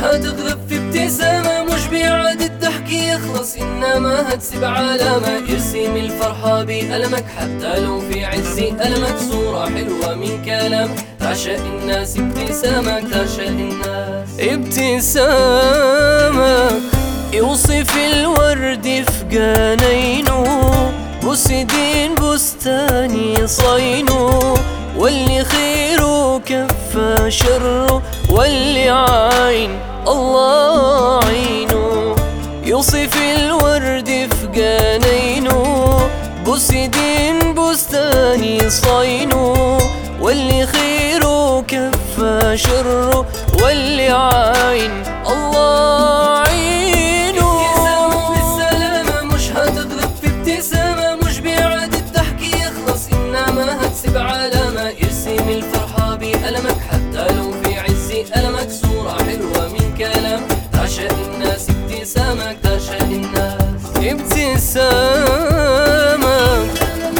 هتغلب في ابتسامة مش بيعاد الضحك يخلص إنما هتسيب علامة يرسم الفرحة بألمك حتى لو في عز ألمك صورة حلوة من كلام تعشق الناس ابتسامك تعشق الناس ابتسامك يوصف الورد في جنينه بسدين بستاني صينه واللي خيره كفى شره واللي عين الله عينه يوصف الورد في جنينه بسدين بستاني صينه واللي خيره كفى شره واللي عين الله عينه ابتسامة بالسلامة مش هتغلب في ابتسامة مش بيعاد الضحك يخلص إنما هتسيب علامة يرسم الفرحة بألمك حتى لو في عز ألمك صورة حلوة من كلام تعشق الناس ابتسامك تعشق الناس ابتسامك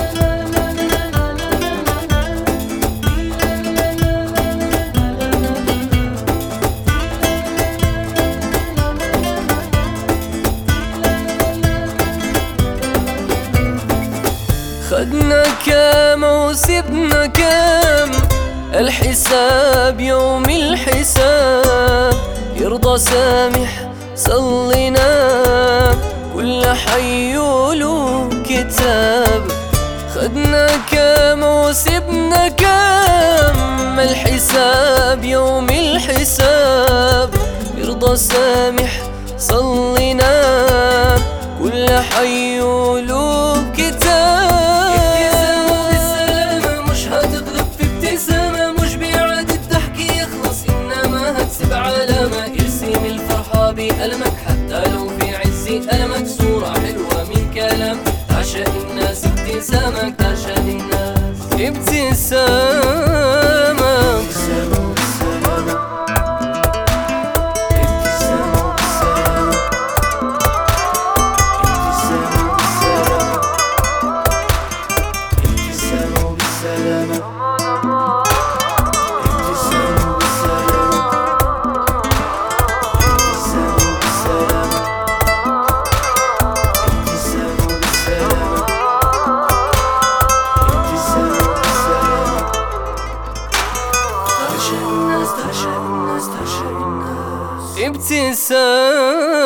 خدنا كام وسبنا كام الحساب يوم الحساب يرضى سامح صلينا كل حي له كتاب خدنا كام وسبنا كام الحساب يوم الحساب يرضى سامح صلينا كل حي له كتاب بالسلامة مش هتغلب في ابتسامة مش بيعاد الضحك يخلص إنما هتسيب علامة يرسم الفرحة بألمك حتى لو في عز ألمك صورة حلوة من كلام تعشق الناس ابتسامك تعشق الناس ابتسامك تعشق الناس تعشق الناس تعشق الناس ابتسام